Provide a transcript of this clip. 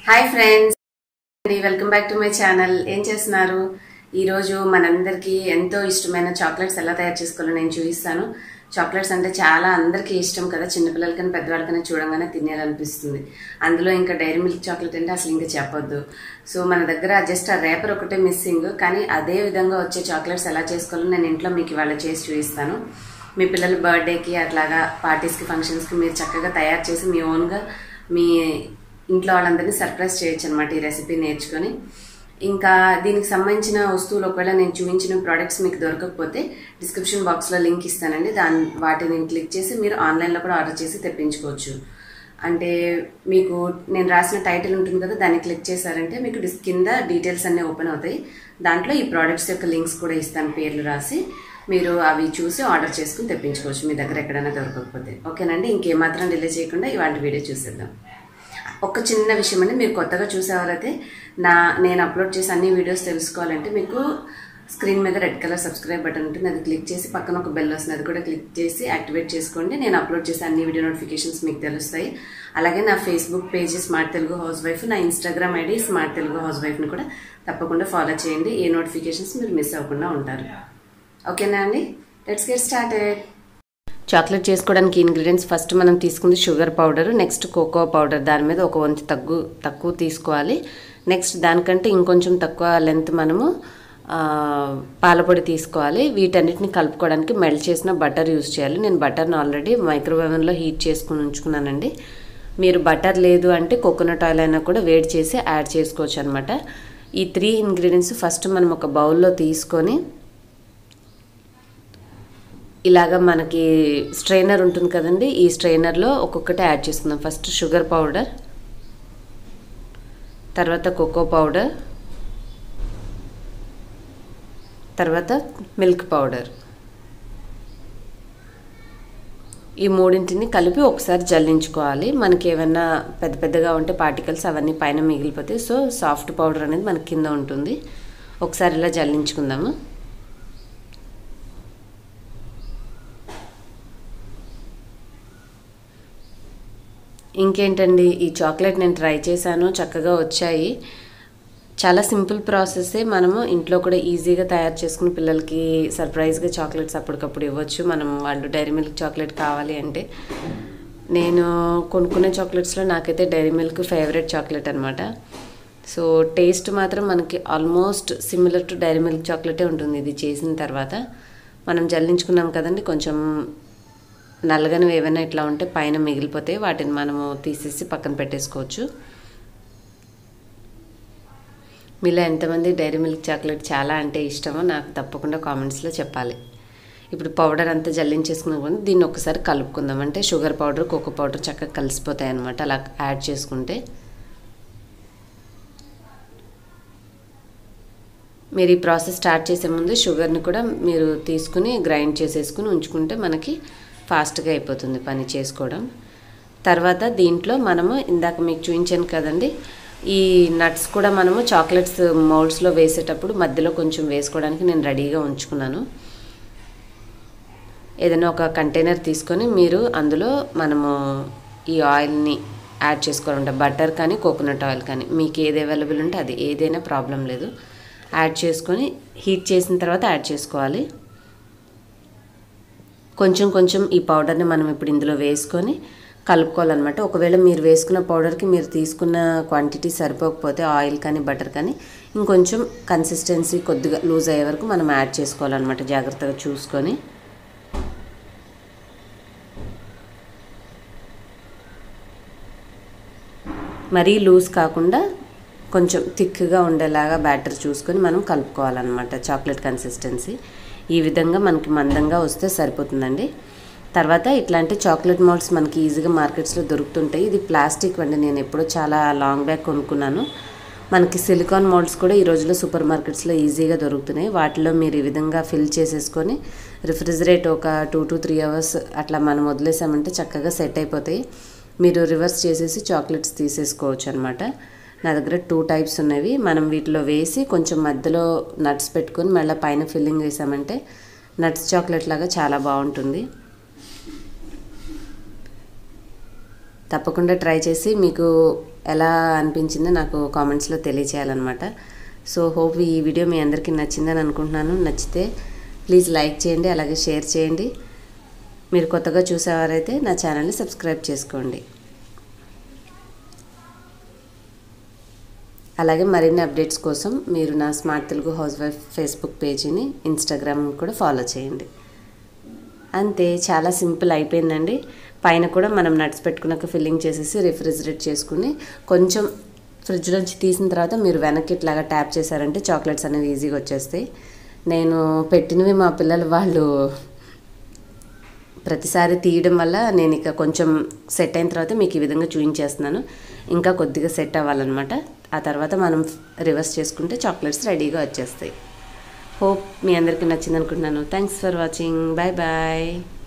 hi friends welcome back to my channel ఏం చేస్తున్నారు ఈరోజు మనందరికీ ఎంతో ఇష్టమైన చాక్లెట్స్ ఎలా తయారు చేసుకోవాలో నేను చూపిస్తాను చాక్లెట్స్ అంటే చాలా అందరికీ ఇష్టం కదా చిన్నపిల్లలకైనా పెద్దవాళ్ళకైనా చూడంగానే తినేయాలనిపిస్తుంది అందులో ఇంకా డైరీ మిల్క్ చాక్లెట్ అంటే అసలు ఇంకా చెప్పొద్దు సో మన దగ్గర జస్ట్ ఆ రేపర్ ఒకటే మిస్సింగ్ కానీ అదే విధంగా వచ్చే చాక్లెట్స్ ఎలా చేసుకోవాలో నేను ఇంట్లో మీకు ఇవాళ చేసి చూపిస్తాను మీ పిల్లల బర్త్డేకి అట్లాగా పార్టీస్కి ఫంక్షన్స్కి మీరు చక్కగా తయారు చేసి మీ ఓన్గా మీ ఇంట్లో వాళ్ళందరినీ సర్ప్రైజ్ చేయొచ్చు అనమాట ఈ రెసిపీ నేర్చుకొని ఇంకా దీనికి సంబంధించిన వస్తువులు ఒకవేళ నేను చూపించిన ప్రోడక్ట్స్ మీకు దొరకకపోతే డిస్క్రిప్షన్ బాక్స్లో లింక్ ఇస్తానండి దాని వాటిని క్లిక్ చేసి మీరు ఆన్లైన్లో కూడా ఆర్డర్ చేసి తెప్పించుకోవచ్చు అంటే మీకు నేను రాసిన టైటిల్ ఉంటుంది కదా దాన్ని క్లిక్ చేశారంటే మీకు డిస్ కింద డీటెయిల్స్ అన్నీ ఓపెన్ అవుతాయి దాంట్లో ఈ ప్రోడక్ట్స్ యొక్క లింక్స్ కూడా ఇస్తాను పేర్లు రాసి మీరు అవి చూసి ఆర్డర్ చేసుకుని తెప్పించుకోవచ్చు మీ దగ్గర ఎక్కడైనా దొరకకపోతే ఓకేనండి ఇంకేమాత్రం డిలే చేయకుండా ఇవాళ వీడియో చూసేద్దాం ఒక చిన్న విషయం అండి మీరు కొత్తగా చూసేవారైతే నా నేను అప్లోడ్ చేసే అన్ని వీడియోస్ తెలుసుకోవాలంటే మీకు స్క్రీన్ మీద రెడ్ కలర్ సబ్స్క్రైబ్ బటన్ ఉంటుంది అది క్లిక్ చేసి పక్కన ఒక బెల్ వస్తుంది అది కూడా క్లిక్ చేసి యాక్టివేట్ చేసుకోండి నేను అప్లోడ్ చేసే అన్ని వీడియో నోటిఫికేషన్స్ మీకు తెలుస్తాయి అలాగే నా Facebook page smart Telugu house wife నా Instagram ID smart Telugu house వైఫ్ని కూడా తప్పకుండా ఫాలో చేయండి ఏ నోటిఫికేషన్స్ మీరు మిస్ అవ్వకుండా ఉంటారు ఓకేనా అండి లెట్స్ గెట్ స్టార్టెడ్ చాక్లెట్ చేసుకోవడానికి ఇంగ్రీడియంట్స్ ఫస్ట్ మనం తీసుకుంది sugar powder next cocoa powder దాని మీద ఒక వంతు తగ్గు తక్కువ తీసుకోవాలి నెక్స్ట్ దానికంటే ఇంకొంచెం తక్కువ లెంత్ మనము పాలపొడి తీసుకోవాలి వీటన్నిటిని కలుపుకోవడానికి మెల్ట్ చేసిన బటర్ యూజ్ చేయాలి నేను బటర్ని ఆల్రెడీ మైక్రోవేవెన్లో హీట్ చేసుకుని ఉంచుకున్నానండి మీరు బటర్ లేదు అంటే కోకోనట్ ఆయిల్ అయినా కూడా వేడి చేసి యాడ్ చేసుకోవచ్చు అనమాట ఈ త్రీ ఇంగ్రీడియంట్స్ ఫస్ట్ మనం ఒక బౌల్లో తీసుకొని ఇలాగ మనకి స్ట్రైనర్ ఉంటుంది కదండి ఈ స్ట్రైనర్లో ఒక్కొక్కటి యాడ్ చేసుకుందాం ఫస్ట్ షుగర్ పౌడర్ తర్వాత కోకో పౌడర్ తర్వాత మిల్క్ పౌడర్ ఈ మూడింటిని కలిపి ఒకసారి జల్లించుకోవాలి మనకి ఏమైనా పెద్ద పెద్దగా ఉంటే పార్టికల్స్ అవన్నీ పైన మిగిలిపోతాయి సో సాఫ్ట్ పౌడర్ అనేది మనకి కింద ఉంటుంది ఒకసారి ఇలా జల్లించుకుందాము ఇంకేంటండి ఈ చాక్లెట్ నేను ట్రై చేశాను చక్కగా వచ్చాయి చాలా సింపుల్ ప్రాసెసే మనము ఇంట్లో కూడా ఈజీగా తయారు చేసుకుని పిల్లలకి సర్ప్రైజ్గా చాక్లెట్స్ అప్పటికప్పుడు ఇవ్వచ్చు మనం వాళ్ళు డైరీ మిల్క్ చాక్లెట్ కావాలి అంటే నేను కొనుక్కునే చాక్లెట్స్లో నాకైతే డైరీ మిల్క్ ఫేవరెట్ చాక్లెట్ అనమాట సో టేస్ట్ మాత్రం మనకి almost similar to Dairy Milk చాక్లెటే ఉంటుంది ఇది చేసిన తర్వాత మనం జల్లించుకున్నాం కదండి కొంచెం నల్లగనివి ఏమైనా ఇట్లా ఉంటే పైన మిగిలిపోతే వాటిని మనము తీసేసి పక్కన పెట్టేసుకోవచ్చు మీలో ఎంతమంది డైరీ మిల్క్ చాక్లెట్ చాలా అంటే ఇష్టమో నాకు తప్పకుండా కామెంట్స్లో చెప్పాలి ఇప్పుడు పౌడర్ అంతా జల్లించేసుకున్నాం దీన్ని ఒకసారి కలుపుకుందాం అంటే షుగర్ పౌడర్ కోకో పౌడర్ చక్కగా కలిసిపోతాయి అనమాట అలా యాడ్ చేసుకుంటే మీరు ఈ ప్రాసెస్ స్టార్ట్ చేసే ముందు షుగర్ని కూడా మీరు తీసుకుని గ్రైండ్ చేసేసుకుని ఉంచుకుంటే మనకి ఫాస్ట్గా అయిపోతుంది పని చేసుకోవడం తర్వాత దీంట్లో మనము ఇందాక మీకు చూపించాను కదండి ఈ నట్స్ కూడా మనము చాక్లెట్స్ మౌల్డ్స్లో వేసేటప్పుడు మధ్యలో కొంచెం వేసుకోవడానికి నేను రెడీగా ఉంచుకున్నాను ఏదైనా ఒక కంటైనర్ తీసుకొని మీరు అందులో మనము ఈ ఆయిల్ని యాడ్ చేసుకోవాలంటే బటర్ కానీ కోకోనట్ ఆయిల్ కానీ మీకు ఏది అవైలబుల్ ఉంటే అది ఏదైనా ప్రాబ్లం లేదు యాడ్ చేసుకొని హీట్ చేసిన తర్వాత యాడ్ చేసుకోవాలి కొంచెం కొంచెం ఈ పౌడర్ని మనం ఇప్పుడు ఇందులో వేసుకొని కలుపుకోవాలన్నమాట ఒకవేళ మీరు వేసుకున్న పౌడర్కి మీరు తీసుకున్న క్వాంటిటీ సరిపోకపోతే ఆయిల్ కానీ బటర్ కానీ ఇంకొంచెం కన్సిస్టెన్సీ కొద్దిగా లూజ్ అయ్యే వరకు మనం యాడ్ చేసుకోవాలన్నమాట జాగ్రత్తగా చూసుకొని మరీ లూజ్ కాకుండా కొంచెం థిక్గా ఉండేలాగా బ్యాటర్ చూసుకొని మనం కలుపుకోవాలన్నమాట చాక్లెట్ కన్సిస్టెన్సీ ఈ విధంగా మనకి మందంగా వస్తే సరిపోతుందండి తర్వాత ఇట్లాంటి చాక్లెట్ మౌల్డ్స్ మనకి ఈజీగా మార్కెట్స్లో దొరుకుతుంటాయి ఇది ప్లాస్టిక్ అండి నేను ఎప్పుడో చాలా లాంగ్ బ్యాక్ కొనుక్కున్నాను మనకి సిలికాన్ మౌల్డ్స్ కూడా ఈ రోజుల్లో సూపర్ మార్కెట్స్లో ఈజీగా దొరుకుతున్నాయి వాటిలో మీరు ఈ విధంగా ఫిల్ చేసేసుకొని రిఫ్రిజిరేట్ ఒక టూ టు త్రీ అవర్స్ అట్లా మనం వదిలేసామంటే చక్కగా సెట్ అయిపోతాయి మీరు రివర్స్ చేసేసి చాక్లెట్స్ తీసేసుకోవచ్చు అనమాట నా దగ్గర టూ టైప్స్ ఉన్నవి మనం వీటిలో వేసి కొంచెం మధ్యలో నట్స్ పెట్టుకొని మళ్ళీ పైన ఫిల్లింగ్ వేసామంటే నట్స్ చాక్లెట్ లాగా చాలా బాగుంటుంది తప్పకుండా ట్రై చేసి మీకు ఎలా అనిపించిందో నాకు కామెంట్స్లో తెలియచేయాలన్నమాట సో హోప్ ఈ వీడియో మీ అందరికీ నచ్చిందని అనుకుంటున్నాను నచ్చితే ప్లీజ్ లైక్ చేయండి అలాగే షేర్ చేయండి మీరు కొత్తగా చూసేవారైతే నా ఛానల్ని సబ్స్క్రైబ్ చేసుకోండి అలాగే మరిన్ని అప్డేట్స్ కోసం మీరు నా smart Telugu house wife Facebook పేజీని ఇన్స్టాగ్రామ్ కూడా ఫాలో చేయండి అంతే చాలా సింపుల్ అయిపోయిందండి పైన కూడా మనం నట్స్ పెట్టుకున్నాక ఫిల్లింగ్ చేసేసి రిఫ్రిజిరేట్ చేసుకుని కొంచెం ఫ్రిడ్జ్ నుంచి తీసిన తర్వాత మీరు వెనక్కి ఇట్లాగా ట్యాప్ చేశారంటే చాక్లెట్స్ అనేవి ఈజీగా వచ్చేస్తాయి నేను పెట్టినవి మా పిల్లలు వాళ్ళు ప్రతిసారి తీయడం వల్ల నేను ఇక కొంచెం సెట్ అయిన తర్వాత మీకు ఈ విధంగా చూపించేస్తున్నాను ఇంకా కొద్దిగా సెట్ అవ్వాలన్నమాట ఆ తర్వాత మనం రివర్స్ చేసుకుంటే చాక్లెట్స్ రెడీగా వచ్చేస్తాయి హోప్ మీ అందరికీ నచ్చింది అనుకుంటున్నాను thanks for watching bye bye